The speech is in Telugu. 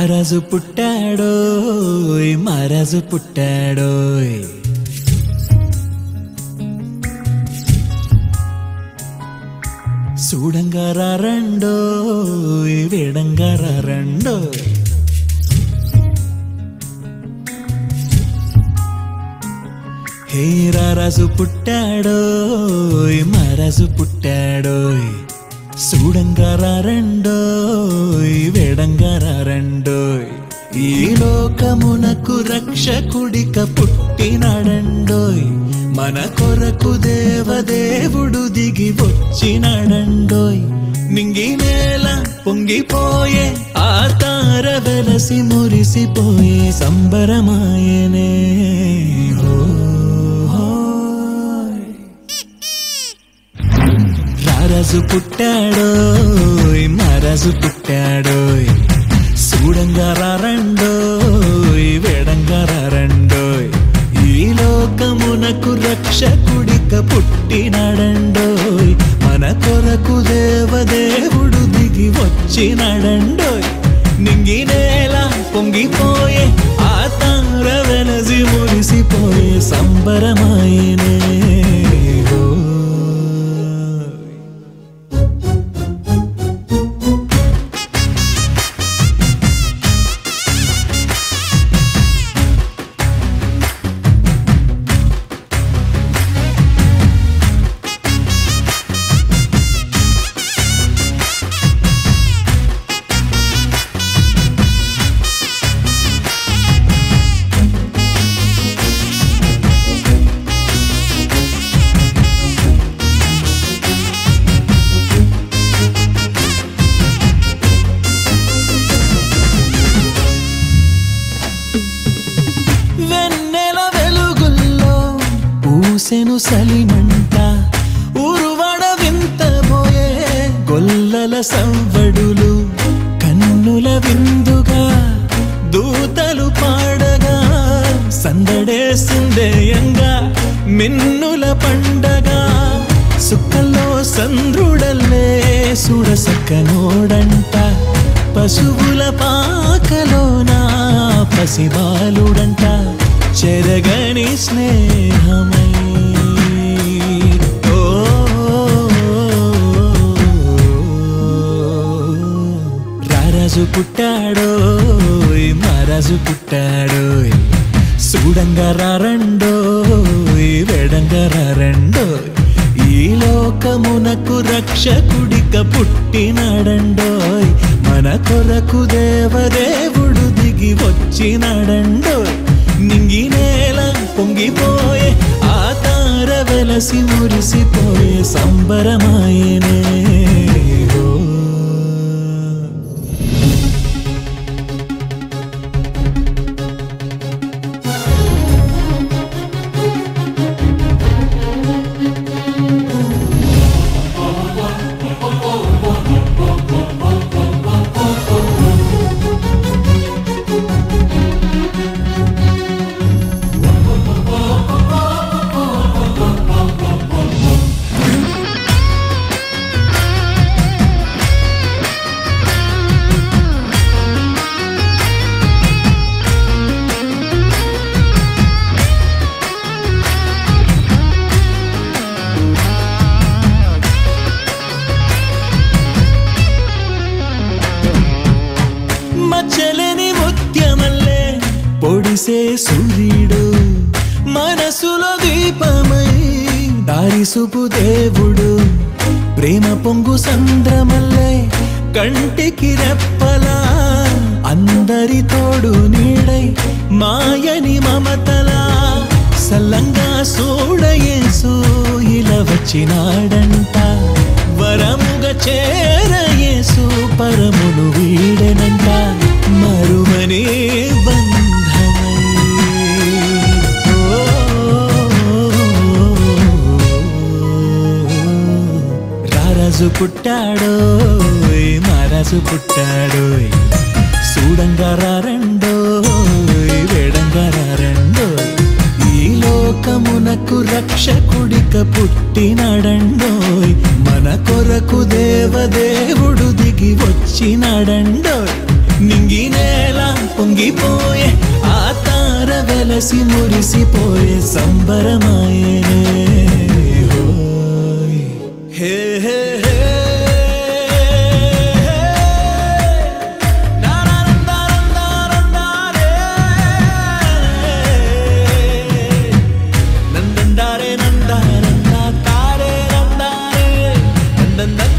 రారాజు పుట్టాడోయ్ మహారాజు పుట్టాడోయ్ చూడంగా రారండోయ్ వేడంగా రారండోయ్ హే రారాజు పుట్టాడోయ్ మహారాజు పుట్టాడోయ్ చూడంగా రారండోయ్ వేడంగా రారండోయ్ ఈ లోకమునకు రక్షకుడిక పుట్టినాడండోయ్ మన కొరకు దేవదేవుడు దిగి వచ్చినాడండోయ్ నింగి నేల పొంగిపోయే ఆ తార వెలసి మురిసిపోయే సంబరమాయనే హో హోయ్. రారాజు పుట్టాడోయ్ మహారాజు పుట్టాడోయ్ చూడంగా రారండోయ్ వేడంగా రారండోయ్ ఈ లోకమునకు రక్షకుడిక పుట్టినాడండోయ్ మన కొరకు దేవదేవుడు దిగి వచ్చినాడండోయ్ నింగి నేల పొంగిపోయే ఆ తార వెలసి మురిసిపోయే సంబరమాయనే ఓయ్. వెన్నెల వెలుగుల్లో ఊసెను సలిమంట ఉరువడ వింతబోయే గొల్లల సవ్వడులు కన్నుల విందుగా దూతలు పాడగా సందడేసిందేయంగా మిన్నుల పండగ సుక్కల్లో సంద్రుడల్లే సుడసక్కనోడంట పశువుల పాకలోన పసిబాలుడంట చెరగని స్నేహమై ఓ రారాజు పుట్టాడోయ్ మహారాజు పుట్టాడోయ్ చూడంగా రారండోయ్ వేడంగా రారండోయ్ ఈ లోకమునకు రక్షకుడిక పుట్టినాడండోయ్ మన కొరకు దేవదేవుడు దిగి వచ్చినాడండోయ్ నింగి నేల పొంగిపోయే ఆ తార వెలసి మురిసిపోయే సంబరమాయనే ఓ. మచ్చలేని ముత్యమల్లే పొడిసే సూర్యుడు మనసులో దీపమై దారిసుపు దేవుడు ప్రేమ పొంగు సంద్రమల్లే కంటికి రెప్పలా అందరి తోడు నీడై మాయని మమతలా సల్లంగా సూడయేసు ఇలా వచ్చినాడంట వరముగా చేరయేసు పరమును వీడెనంట మరుమని బంధమై రారాజు పుట్టాడోయ్ మహారాజు పుట్టాడోయ్ చూడంగా రారండోయ్ వేడంగా రారండోయ్ ఈ లోకమునకు రక్షకుడిక పుట్టినాడండోయ్ మన కొరకు దేవదేవుడు దిగి వచ్చినాడండోయ్ నింగి నేల పొంగిపోయే ఆ తార వెలసి మురిసిపోయే సంబరమాయే హోయ్ హే హే హే నందరే నందారే తారే నందారే నందన